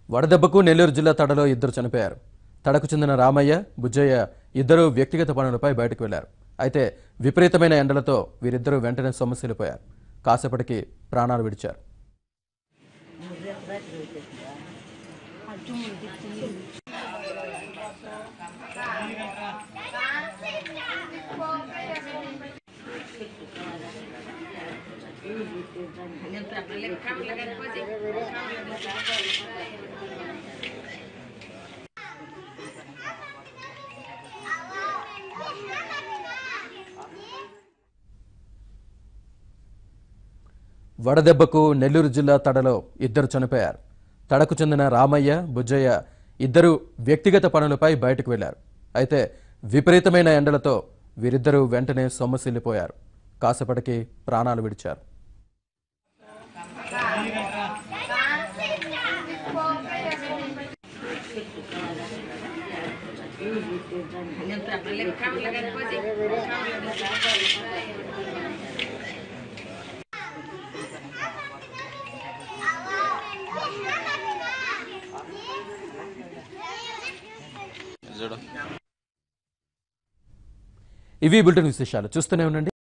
వడదెబ్బకు నెల్లూరు జిల్లా తడలో ఇద్దరు చనిపోయారు తడకు చెందిన రామయ్య బుజ్జయ్య ఇద్దరు వ్యక్తిగత పనులపై బయటకు వెళ్లారు అయితే విపరీతమైన ఎండలతో వీరిద్దరూ వెంటనే సొమ్మసిల్లిపోయారు కాసేపటికి ప్రాణాలు విడిచారు వడదెబ్బకు నెల్లూరు జిల్లా తడలో ఇద్దరు చనిపోయారు తడకు చెందిన రామయ్య బుజ్జయ్య ఇద్దరు వ్యక్తిగత పనులపై బయటకు వెళ్లారు అయితే విపరీతమైన ఎండలతో వీరిద్దరూ వెంటనే సొమ్మసిల్లిపోయారు కాసేపటికి ప్రాణాలు విడిచారు ఇవి బులెటిన్ విశేషాలు చూస్తూనే ఉండండి